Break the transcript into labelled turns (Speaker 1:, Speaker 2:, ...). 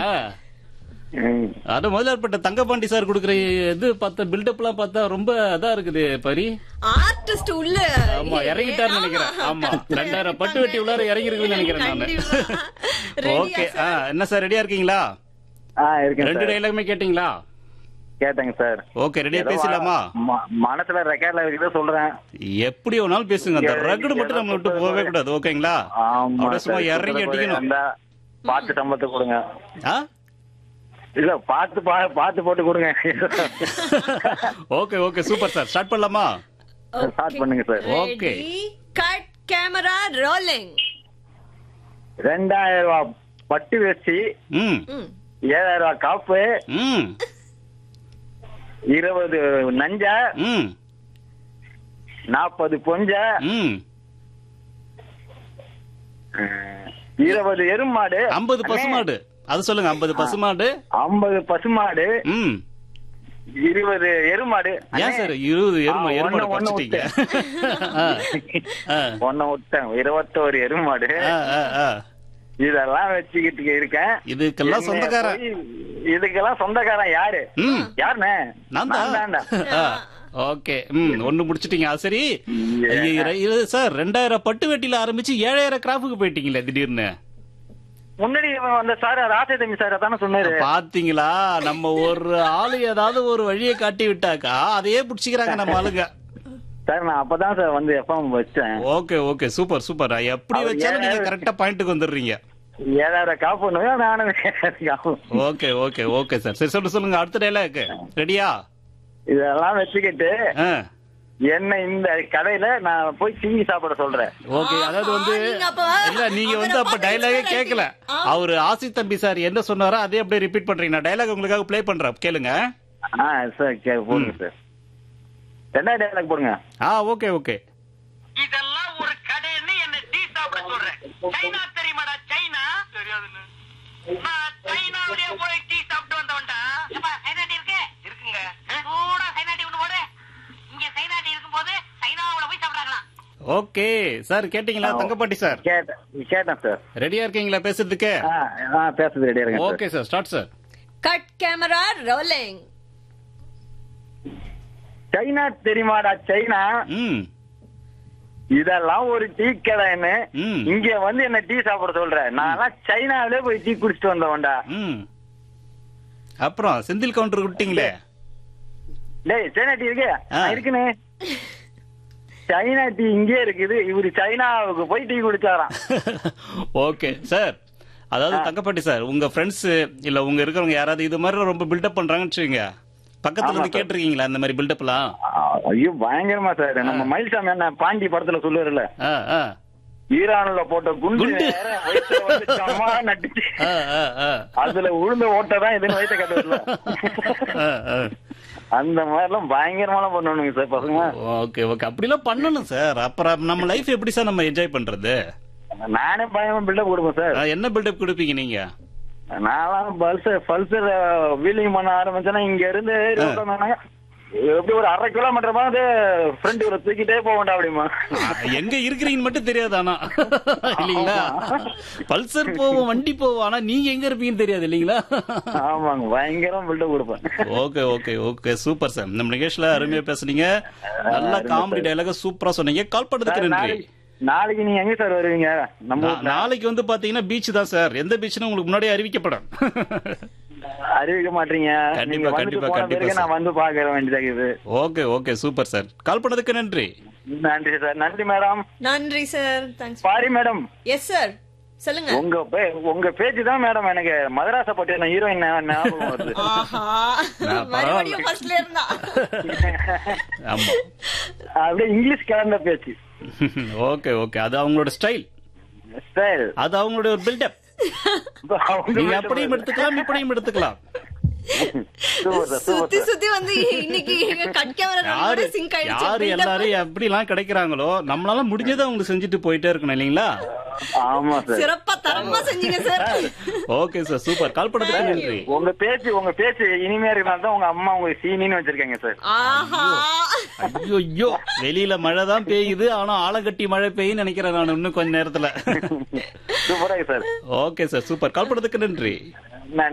Speaker 1: ம்.
Speaker 2: அது முதலாளப்பட்ட தங்கபாண்டி சார் கொடுக்குற இது பார்த்தா பில்டப் எல்லாம் பார்த்தா ரொம்ப அதா இருக்குது பரி
Speaker 3: ஆர்டிஸ்ட் உள்ள
Speaker 2: ஆமா இறங்கிட்டாருன்னு நினைக்கிறேன் ஆமா ரெண்டாயிரம் பட்டு வெட்டி உள்ளார இறங்கி இருக்குன்னு நினைக்கிறேன் நானு
Speaker 3: Ready-யா
Speaker 2: ஓகே ஆ என்ன சார் ரெடியா இருக்கீங்களா
Speaker 1: ஆ இருக்கேன்
Speaker 2: ரெண்டு
Speaker 1: சார்
Speaker 2: டைலாகுமே கேட்டீங்களா
Speaker 1: கேட்டேங்க சார்
Speaker 2: ஓகே ரெடியா
Speaker 1: ஏதோ
Speaker 2: பேசலாமா
Speaker 1: ம- மனசுல ரெக்கார்ட்ல இருக்குது சொல்றேன்
Speaker 2: எப்படி வேணாலும் பேசுங்க அந்த ரகுடு மட்டும் நம்ம விட்டு போகவே கூடாது ஓகேங்களா
Speaker 1: ஆமா
Speaker 2: அப்படியே சும்மா
Speaker 1: சார்.
Speaker 2: இறங்கி
Speaker 1: சொல்றது
Speaker 2: அடிக்கணும்
Speaker 1: இருந்தா பார்த்து சம்பளத்தை கொடுங்க
Speaker 2: ஆ
Speaker 1: இல்ல பார்த்து பா- பார்த்து போட்டு கொடுங்க
Speaker 2: okay okay super sir start பண்ணலாமா
Speaker 1: ஸ்டார்ட் பண்ணுங்க sir
Speaker 2: okay.
Speaker 3: Cut camera rolling
Speaker 1: ரெண்டாயிரம் ரூபாய் பட்டு வேஷ்டி
Speaker 2: ம்
Speaker 1: ஏழாயிரம் ரூபாய் காப்பு
Speaker 2: ம்
Speaker 1: இருபது நஞ்சா
Speaker 2: ம்
Speaker 1: நாற்பது பொஞ்ச
Speaker 2: ம்
Speaker 1: இருபது எருமாடு
Speaker 2: ஐம்பது பசுமாடு அது சொல்லுங்க ஐம்பது பசுமாடு
Speaker 1: ஐம்பது பசுமாடு
Speaker 2: ம்
Speaker 1: இருபது எருமாடு
Speaker 2: ஏன் சார் இருபது எருமை
Speaker 1: ஆ,
Speaker 2: எருமாடு
Speaker 1: ஒண்ணு, ஒண்ணு
Speaker 2: குறைச்சிட்டீங்க ஆ, ஆ,
Speaker 1: ஒன்ன விட்டேன் இருபத்தோரு எருமாடு
Speaker 2: ஆ, ஆ, ஆ.
Speaker 1: இதெல்லாம் வச்சுக்கிட்டு இருக்கேன்
Speaker 2: இதுக்கெல்லாம்
Speaker 1: என்னைய
Speaker 2: சொந்தக்காரன்
Speaker 1: போய் இதுக்கெல்லாம் சொந்தக்காரன் யாரு
Speaker 2: ம்
Speaker 1: யாருண்ணே
Speaker 2: நான்
Speaker 1: தான்டா.
Speaker 2: தான் ஓகே ம் ஒண்ணு முடிச்சிட்டீங்க அது சரி ஐயோ, இது சார் ரெண்டாயிரம் பட்டு வெட்டில ஆரம்பிச்சு ஏழாயிரம் கிராஃபுக்கு போயிட்டீங்களே திடீர்னு
Speaker 1: முன்னாடி இவன் வந்த சார் ராசே தம்பி சார் தானே சொன்னாரு
Speaker 2: பாத்தீங்களா நம்ம ஒரு ஆளு ஏதாவது ஒரு வழியை காட்டி விட்டாக்கா அதையே புடிச்சுக்கிறாங்க நம்ம ஆளுங்க
Speaker 1: சார் நான் அப்பதான் சார் வந்து எஃப்எம் வச்சேன்
Speaker 2: ஓகே ஓகே சூப்பர் சூப்பர் எப்படி
Speaker 1: அவர்
Speaker 2: வச்சாலும் நீங்க
Speaker 1: ஏழாயிரம்
Speaker 2: கரெக்டா பாயிண்ட்டுக்கு வந்துடுறீங்க
Speaker 1: ஏழாயிரம் காப்பு நானும் ஏழாயிரம் காப்பு
Speaker 2: ஓகே ஓகே ஓகே சார் சரி சொல்லு சொல்லுங்க அடுத்த டைலாக் ரெடியா
Speaker 1: இதெல்லாம் வச்சுக்கிட்டு
Speaker 2: ஆ
Speaker 1: என்ன இந்த கடையில நான் போய் சிங்கி சாப்பிட சொல்றேன்
Speaker 2: ஓகே அதாவது வந்து
Speaker 3: ஆஹா, நீங்க அப்ப
Speaker 2: இல்ல நீங்க
Speaker 3: அவரை
Speaker 2: வந்து அப்ப
Speaker 3: பார்த்து
Speaker 2: டைலாகே
Speaker 3: inspire
Speaker 2: கேட்கல
Speaker 3: ஆ.
Speaker 2: அவரு ஆசி தம்பி சார் என்ன சொன்னாரோ அதே அப்படியே ரிப்பீட் பண்றீங்க நான் டைலாக் உங்களுக்காக ப்ளே பண்றேன் கேளுங்க
Speaker 1: ஆ சார் கே போடுங்க சார் ரெண்டாயிரம் டைலாக் போடுங்க
Speaker 2: ஆ ஓகே ஓகே
Speaker 4: இதெல்லாம் ஒரு கடைன்னு என்ன டீ சாப்பிட சொல்றேன் சைனா தெரியுமாடா சைனா தெரியாதுன்னு நான் சைனாவிலேயே போய் டீ சாப்பிட்டு வந்தவன்டா ஏப்பா சைனா டீ இருக்கு இருக்குங்க சூடா சைனா டீ ஒண்ணு போடு இங்க சைனா டீ இருக்கும்போது சைனாவுல போய் சாப்பிடுறாங்களாம்
Speaker 2: ஓகே சார் கேட்டீங்களா தங்கப்பாட்டி சார்
Speaker 1: கேட்டேன் கேட்டேன் சார்
Speaker 2: ரெடியா இருக்கீங்களா பேசுறதுக்கு
Speaker 1: ஆ ஆ பேசுறது ரெடியா இருக்கேன் sir
Speaker 2: okay sir start sir
Speaker 3: cut camera rolling
Speaker 1: China தெரியுமாடா சைனா
Speaker 2: ம்
Speaker 1: இதெல்லாம் ஒரு டீ கடைன்னு
Speaker 2: ம்.
Speaker 1: இங்க வந்து என்ன டீ சாப்பிட சொல்ற நான் சைனாவிலே போய் டீ குடிச்சிட்டு வந்தவன்டா
Speaker 2: ம் அப்புறம் செந்தில் கவுண்டர் விட்டீங்களே
Speaker 1: டேய் சைனா டீ இருக்கு
Speaker 2: ஆ.
Speaker 1: ஆ, இருக்குண்ணே சைனா டீ இங்கே இருக்குது இவரு சைனாவுக்கு போய் டீ குடிச்சாராம்
Speaker 2: ஓகே சார் அதாவது தங்கப்பாட்டி சார் உங்க ஃப்ரெண்ட்ஸ் இல்ல உங்க இருக்கிறவங்க யாராவது இது மாதிரி ரொம்ப பில்டப் பண்றாங்கன்னு வச்சுக்கோங்க பக்கத்துல
Speaker 1: ஆமா
Speaker 2: இருந்து
Speaker 1: சார்.
Speaker 2: கேட்டிருக்கீங்களா அந்த மாதிரி பில்டப்லாம்
Speaker 1: ஆ, ஐயோ பயங்கரமா சார் நம்ம மயில்சாமி என்ன பாண்டி படத்துல சொல்லுவாருல்ல
Speaker 2: ஆ ஆ
Speaker 1: ஈரான்ல போட்ட குண்டு
Speaker 2: குண்டு.
Speaker 1: வேற வயித்துல வந்து சம்மா நட்டுச்சு
Speaker 2: ஆ, ஆ, ஆ.
Speaker 1: அதுல உளுந்த ஓட்டை தான் இதுன்னு வயிற்ற கட்டுறதுல
Speaker 2: ஆ, ஆ.
Speaker 1: அந்த மாதிரிலாம் பயங்கரமாலாம் பண்ணணுங்க சார் பசங்க
Speaker 2: ஓகே ஓகே அப்படிலாம் பண்ணணும் சார் அப்புறம் நம்ம லைஃப் எப்படி சார் நம்ம என்ஜாய் பண்றது
Speaker 1: நானே பயமா பில்டப் கொடுப்பேன் சார்
Speaker 2: ஆ, என்ன பில்டப் கொடுப்பீங்க நீங்க
Speaker 1: நான்லாம் பல்சர் பல்சர் வீலிங் பண்ண ஆரம்பிச்சேன்னா இங்க இருந்து ரோட்ல வந்தாங்க, எப்படி ஒரு அரை கிலோமீட்டர் மாதிரி ஃப்ரெண்ட் ஒரு தூக்கிட்டே போக வேண்டாம் அப்படிமா
Speaker 2: ஆ, எங்க இருக்கிறீங்கன்னு மட்டும் தெரியாது ஆனா இல்லீங்களா பல்சர் போவோம் வண்டி போவோம் ஆனா நீங்க எங்க இருப்பீங்கன்னு தெரியாது இல்லீங்களா
Speaker 1: ஆமாங்க பயங்கரம் பில்டப் கொடுப்பேன்
Speaker 2: okay okay okay super sir நம்ம நிகழ்ச்சியில அருமையா பேசுனீங்க நல்ல காமெடி டைலாக சூப்பரா சொன்னீங்க கால் பண்ணதுக்கு நன்றி
Speaker 1: நாளைக்கு நாளைக்கு நீங்க எங்க சார் வருவீங்க நம்ம
Speaker 2: நா-
Speaker 1: ஊர்ல?
Speaker 2: நாளைக்கு வந்து பாத்தீங்கன்னா பீச் தான் சார் எந்த பீச்னு உங்களுக்கு முன்னாடியே அறிவிக்கப்படும்
Speaker 1: அறிவிக்க மாட்டீங்க
Speaker 2: கண்டிப்பா,
Speaker 1: நீங்க வந்துட்டு
Speaker 2: கண்டிப்பா,
Speaker 1: போன
Speaker 2: கண்டிப்பா
Speaker 1: பிறகு
Speaker 2: சார்.
Speaker 1: நான் வந்து பாக்க வேண்டியதாகுது
Speaker 2: okay okay super sir call பண்ணதுக்கு நன்றி
Speaker 1: நன்றி சார் நன்றி மேடம்
Speaker 3: நன்றி sir thanks
Speaker 1: Paari madam
Speaker 3: yes sir சொல்லுங்க
Speaker 1: உங்க பே- உங்க பேச்சு தான் மேடம் எனக்கு மதராச பட்டியல ஹீரோயின் ஞாபகம் வருது
Speaker 3: ஆஹா
Speaker 2: நான்
Speaker 3: மறுபடியும் ஃபர்ஸ்ட்ல இருந்தா
Speaker 2: ஆமா
Speaker 1: அப்படியே இங்கிலீஷ் கலந்த பேச்சு
Speaker 2: ஓகே ஓகே அது அவங்களோட ஸ்டைல்
Speaker 1: ஸ்டைல்
Speaker 2: அது அவங்களுடைய ஒரு பில்டப் நீங்க அப்படியும் எடுத்துக்கலாம் இப்படியும் எடுத்துக்கலாம்
Speaker 3: சுத்தி சுத்தி வந்து இன்னைக்கு கட் கேமரா
Speaker 2: யாரு
Speaker 3: சிங்க்
Speaker 2: யாரு
Speaker 3: ஆயிடுச்சு
Speaker 2: எல்லாரும் எப்படி எல்லாம் கிடைக்கிறாங்களோ நம்மளால முடிஞ்சதை அவங்க செஞ்சுட்டு போயிட்டே இருக்கணும் இல்லீங்களா
Speaker 1: ஆமா சார்
Speaker 3: சிறப்பா தரமா செஞ்சீங்க sir
Speaker 2: okay sir super call பண்ணதுக்கு நன்றி
Speaker 1: உங்க பேச்சு உங்க பேச்சு இனிமையா இருக்கனால தான் உங்க அம்மா உங்க சீனின்னு வச்சிருக்காங்க சார்
Speaker 3: ஆஹா
Speaker 2: ஐயோ ஐயோ வெளியில மழை தான் பெய்யுது ஆனா ஆலங்கட்டி மழை பெய்யுன்னு நினைக்கிறேன் நான் இன்னும் கொஞ்ச நேரத்துல
Speaker 1: சூப்பரா இருக்கு sir
Speaker 2: okay sir super call பண்ணதுக்கு நன்றி